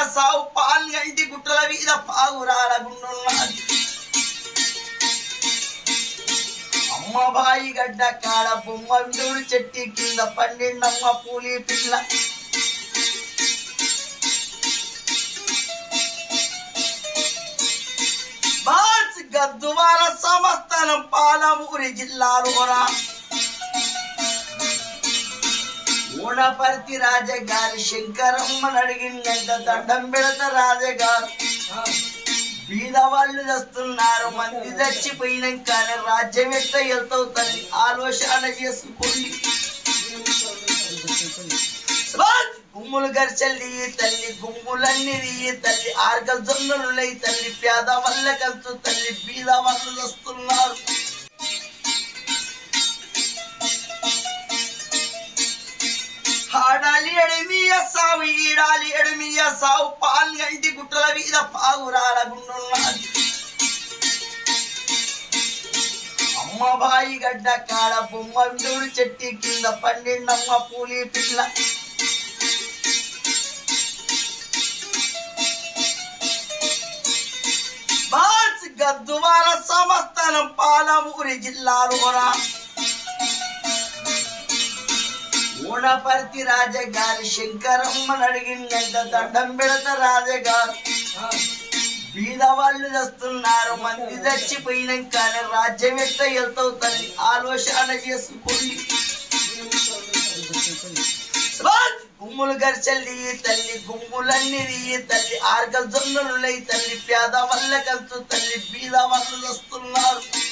సావు పాన్ గంటి గుట్టల మీద పావురాల గుండున్నది అమ్మ బాయి గడ్డ కాడ బొమ్మ విడుడు చెట్టి కింద పండిండమ్మ పూలి పిల్ల బాస్ గద్దువాల సంస్థానం పాలమూరి జిల్లాలోన ఊనపర్తి రాజగారి శంకరమ్మని అడిగిందంట దండం పెడత రాజగారు బీద వాళ్ళు చేస్తున్నారు మంది చచ్చిపోయినాకనే రాజ్యం ఎట్ట వెళ్తావు తల్లి ఆలోచన చేసుకోండి బాస్ గుమ్ములు గర్చల్లి తల్లి గుమ్ములన్నీ రీయి తల్లి ఆర్గల్ జొన్నలులై తల్లి పేద వల్ల కంచు తల్లి బీద వాళ్ళు వస్తున్నారు ఆడాలి ఎడిమియ సావు ఈడాలి ఎడిమియ సావు పాన్ గంటి గుట్టల మీద పావురాల గుండున్నది అమ్మ బాయి గడ్డ కాడ బొమ్మ విడుడు చెట్టి కింద పండిండమ్మ పూలి పిల్ల బాస్ గద్దువాల సంస్థానం పాలమూరి జిల్లాలోన ఊనపర్తి రాజగారి శంకరమ్మని అడిగిందంట దండం పెడత రాజగారు బీద వాళ్ళు చేస్తున్నారు మంది చచ్చిపోయినాకనే రాజ్యం ఎట్ట వెళ్తావు తల్లి ఆలోచన చేసుకోండి బాస్ గుమ్ములు గర్చల్లి తల్లి గుమ్ములన్నీ రీయి తల్లి ఆర్గల్ జొన్నలులై తల్లి పేద వల్ల కంచు తల్లి బీద వాళ్ళు వస్తున్నారు